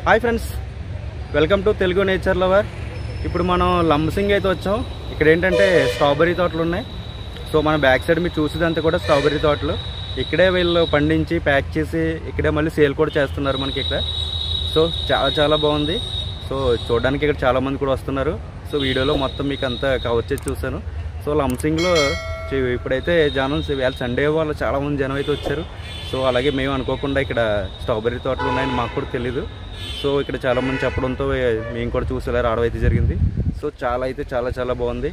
Hi friends welcome to Telugu nature lover ఇప్పుడు మనం లంబసింగ్ అయితే వచ్చాం ఇక్కడ ఏంటంటే స్ట్రాబెర్రీ తోటలు ఉన్నాయి సో మన బ్యాక్ సైడ్ మీరు చూసేదంతా కూడా స్ట్రాబెర్రీ తోటలు ఇక్కడే వీళ్ళు పండించి ప్యాక్ చేసి ఇక్కడే మళ్ళీ సేల్ కూడా చేస్తున్నారు మనకి ఇక్కడ సో చాలా చాలా బాగుంది సో చూడడానికి ఇక్కడ చాలా మంది కూడా వస్తున్నారు సో వీడియోలో మొత్తం మీకు అంతా కవర్ చేసి చూశాను సో లంసింగ్లో చే- ఇప్పుడైతే జనం వేళ సండే వాళ్ళు చాలా మంది జనం అయితే వచ్చారు సో అలాగే మేము అనుకోకుండా ఇక్కడ స్ట్రాబెర్రీ తోటలు ఉన్నాయని మాకు కూడా తెలీదు సో ఇక్కడ చాలా మంది చెప్పడంతో మేము కూడా చూసేలా రావడం అయితే జరిగింది సో చాలా అయితే చాలా చాలా బాగుంది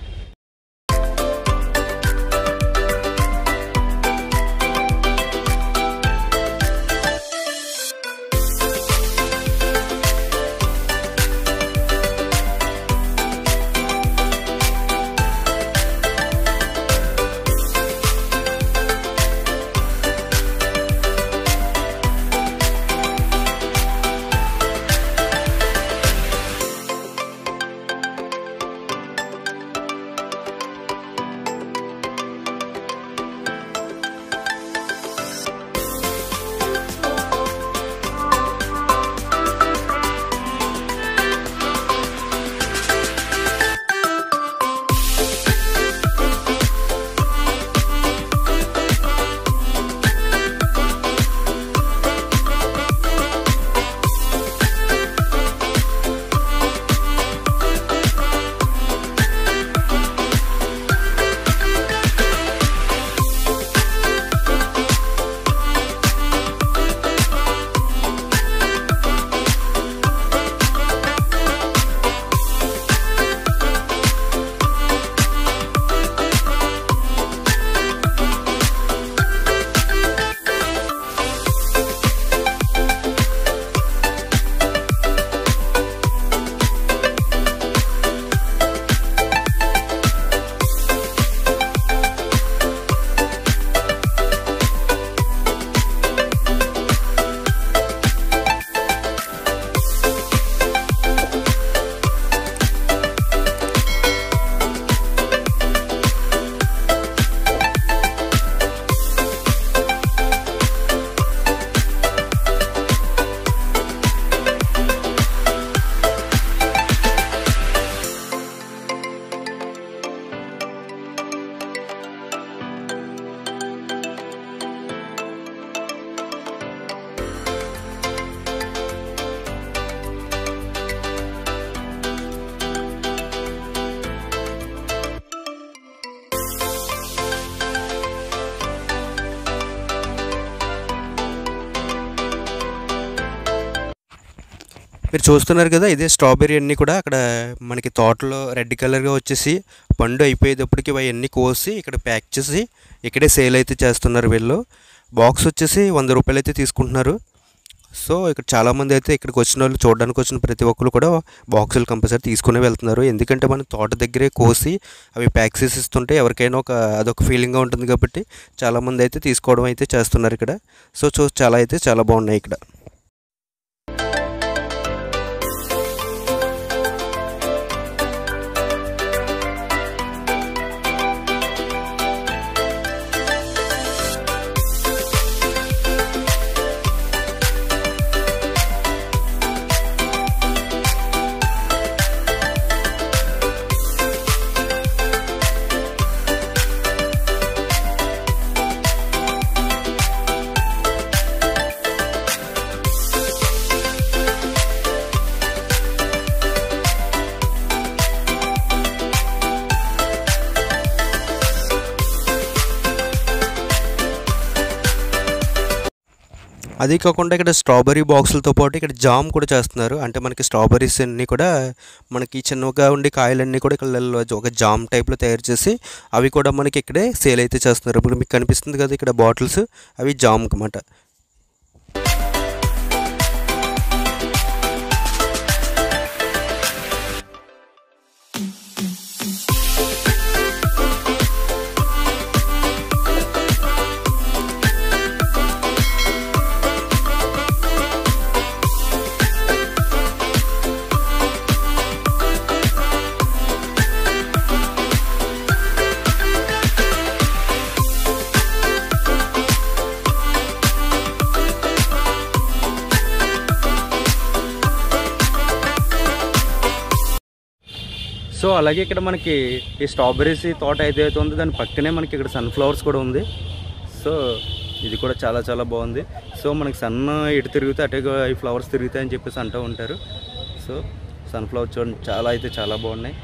మీరు చూస్తున్నారు కదా ఇదే స్ట్రాబెర్రీ అన్నీ కూడా అక్కడ మనకి తోటలో రెడ్ కలర్గా వచ్చేసి పండు అయిపోయేటప్పటికి అవన్నీ కోసి ఇక్కడ ప్యాక్ చేసి ఇక్కడే సేల్ అయితే చేస్తున్నారు వీళ్ళు బాక్స్ వచ్చేసి వంద రూపాయలు అయితే తీసుకుంటున్నారు సో ఇక్కడ చాలామంది అయితే ఇక్కడికి వచ్చిన వాళ్ళు చూడడానికి వచ్చిన ప్రతి ఒక్కరు కూడా బాక్సులు కంపల్సరీ తీసుకునే వెళ్తున్నారు ఎందుకంటే మన తోట దగ్గరే కోసి అవి ప్యాక్ చేసి ఇస్తుంటే ఎవరికైనా ఒక అదొక ఫీలింగ్గా ఉంటుంది కాబట్టి చాలామంది అయితే తీసుకోవడం అయితే చేస్తున్నారు ఇక్కడ సో చూ చాలా అయితే చాలా బాగున్నాయి ఇక్కడ అది కాకుండా ఇక్కడ స్ట్రాబెర్రీ బాక్సులతో పాటు ఇక్కడ జామ్ కూడా చేస్తున్నారు అంటే మనకి స్ట్రాబెర్రీస్ అన్నీ కూడా మనకి చిన్నగా ఉండే కాయలన్నీ కూడా ఇక్కడ ఒక జామ్ టైప్లో తయారు చేసి అవి కూడా మనకి ఇక్కడే సేల్ అయితే చేస్తున్నారు ఇప్పుడు మీకు కనిపిస్తుంది కదా ఇక్కడ బాటిల్స్ అవి జామ్ అన్నమాట Thank సో అలాగే ఇక్కడ మనకి ఈ స్ట్రాబెర్రీస్ తోట ఏదైతే ఉందో దాని పక్కనే మనకి ఇక్కడ సన్ఫ్లవర్స్ కూడా ఉంది సో ఇది కూడా చాలా చాలా బాగుంది సో మనకి సన్న ఇటు తిరిగితే అటే ఈ ఫ్లవర్స్ తిరుగుతాయని చెప్పేసి అంటూ ఉంటారు సో సన్ఫ్లవర్ చూడండి చాలా అయితే చాలా బాగున్నాయి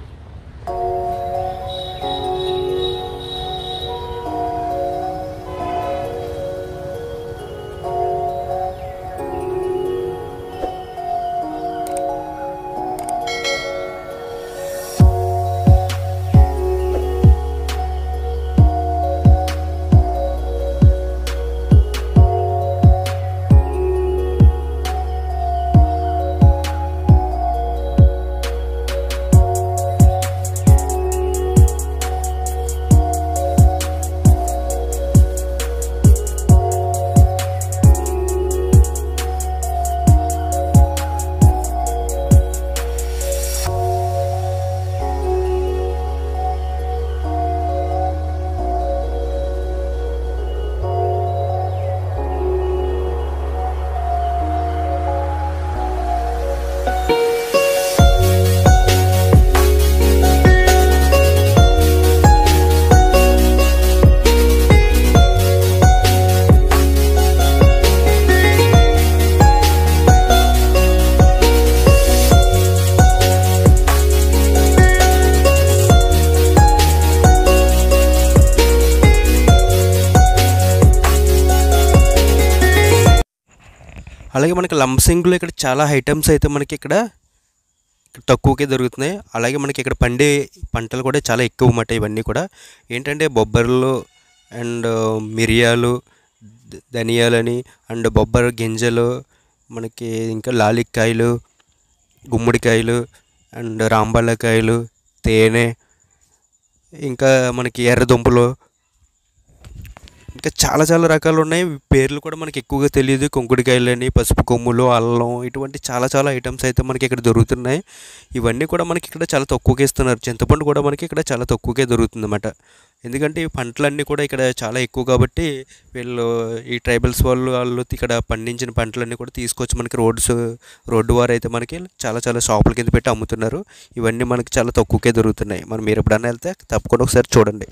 అలాగే మనకి లంబసింగ్లో ఇక్కడ చాలా ఐటమ్స్ అయితే మనకి ఇక్కడ తక్కువకే దొరుకుతున్నాయి అలాగే మనకి ఇక్కడ పండే పంటలు కూడా చాలా ఎక్కువ అన్నమాట ఇవన్నీ కూడా ఏంటంటే బొబ్బర్లు అండ్ మిరియాలు ధ- ధనియాలని అండ్ బొబ్బరి గింజలు మనకి ఇంకా లాలిక్కాయలు గుమ్మడికాయలు అండ్ రాంబళ్ళకాయలు తేనె ఇంకా మనకి ఎర్రదుంపలు ఇంకా చాలా చాలా రకాలు ఉన్నాయి పేర్లు కూడా మనకి ఎక్కువగా తెలియదు కుంకుడికాయలని పసుపు కొమ్ములు అల్లం ఇటువంటి చాలా చాలా ఐటమ్స్ అయితే మనకి ఇక్కడ దొరుకుతున్నాయి ఇవన్నీ కూడా మనకి ఇక్కడ చాలా తక్కువకే ఇస్తున్నారు చింతపండు కూడా మనకి ఇక్కడ చాలా తక్కువకే దొరుకుతుంది అన్నమాట ఎందుకంటే ఈ పంటలన్నీ కూడా ఇక్కడ చాలా ఎక్కువ కాబట్టి వీళ్ళు ఈ ట్రైబల్స్ వాళ్ళు వాళ్ళు ఇక్కడ పండించిన పంటలన్నీ కూడా తీసుకొచ్చి మనకి రోడ్స్ రోడ్డు వారు అయితే మనకి చాలా చాలా షాపుల కింద పెట్టి అమ్ముతున్నారు ఇవన్నీ మనకి చాలా తక్కువకే దొరుకుతున్నాయి మనం మీరు ఎప్పుడన్నా వెళ్తే తప్పకుండా ఒకసారి చూడండి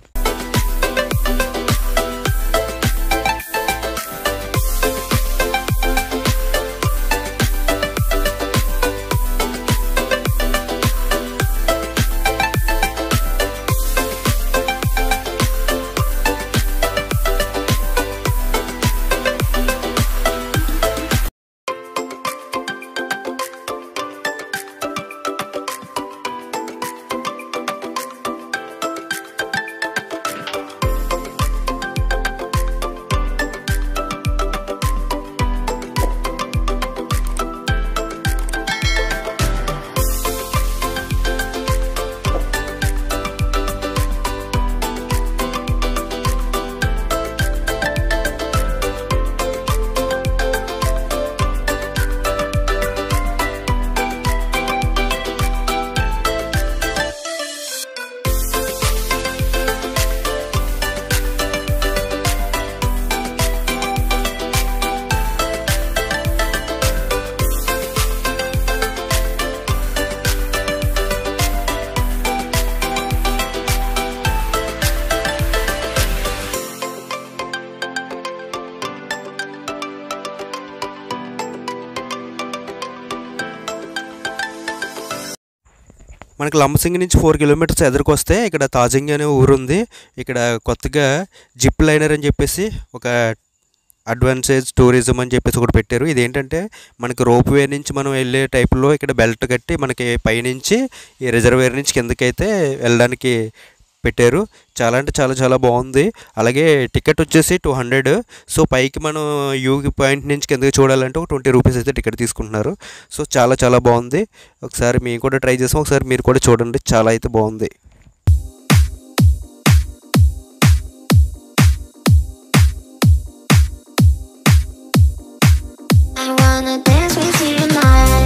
మనకి లంబసింగి నుంచి ఫోర్ కిలోమీటర్స్ ఎదురుకు వస్తే ఇక్కడ తాజింగ్ అనే ఊరు ఉంది ఇక్కడ కొత్తగా జిప్ లైనర్ అని చెప్పేసి ఒక అడ్వాన్సేజ్ టూరిజం అని చెప్పేసి ఒకటి పెట్టారు ఇదేంటంటే మనకి రోప్ వే నుంచి మనం వెళ్ళే టైప్లో ఇక్కడ బెల్ట్ కట్టి మనకి పైనుంచి ఈ రిజర్వేర్ నుంచి కిందకైతే వెళ్ళడానికి పెట్టారు చాలా అంటే చాలా చాలా బాగుంది అలాగే టికెట్ వచ్చేసి టూ హండ్రెడ్ సో పైకి మనం యూ పాయింట్ నుంచి కిందకి చూడాలంటే ఒక ట్వంటీ రూపీస్ అయితే టికెట్ తీసుకుంటున్నారు సో చాలా చాలా బాగుంది ఒకసారి మేము కూడా ట్రై చేసాం ఒకసారి మీరు కూడా చూడండి చాలా అయితే బాగుంది I wanna dance with you tonight.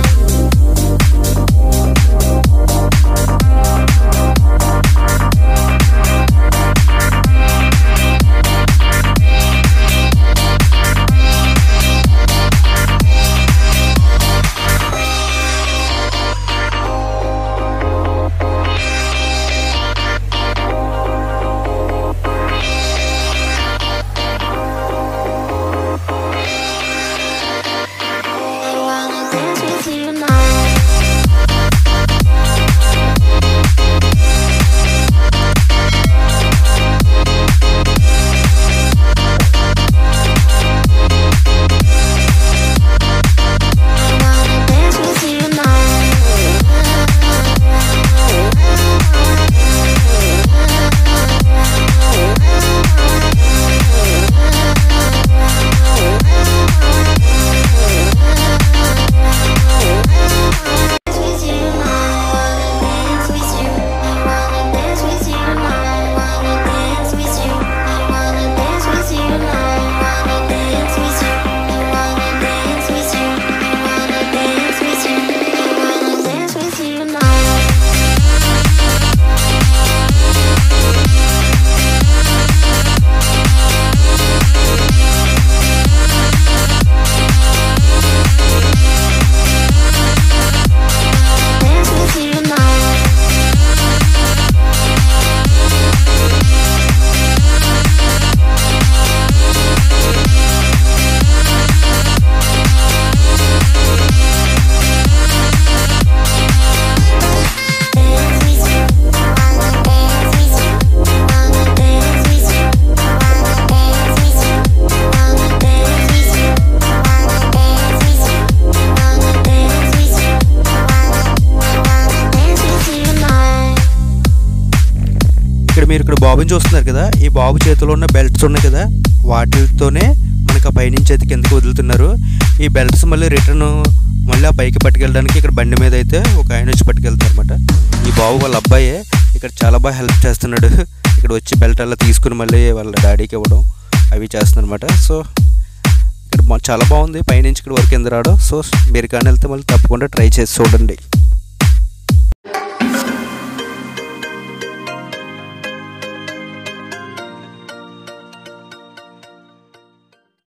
ఇక్కడ మీరు ఇక్కడ బాబుని చూస్తున్నారు కదా ఈ బాబు చేతిలో ఉన్న బెల్ట్స్ ఉన్నాయి కదా వాటితోనే మనకు ఆ పైనుంచి అయితే కిందకి వదులుతున్నారు ఈ బెల్ట్స్ మళ్ళీ రిటర్న్ మళ్ళీ ఆ పైకి పట్టుకెళ్ళడానికి ఇక్కడ బండి మీద అయితే ఒక ఆయన వచ్చి పట్టుకెళ్తారు అనమాట ఈ బాబు వాళ్ళ అబ్బాయే ఇక్కడ చాలా బాగా హెల్ప్ చేస్తున్నాడు ఇక్కడ వచ్చి బెల్ట్ అలా తీసుకుని మళ్ళీ వాళ్ళ డాడీకి ఇవ్వడం అవి చేస్తున్నారు అనమాట సో ఇక్కడ బా- చాలా బాగుంది పైనుంచి ఇక్కడ వరకు కింద రావడం సో మీరు కానీ వెళ్తే మళ్ళీ తప్పకుండా ట్రై చేసి చూడండి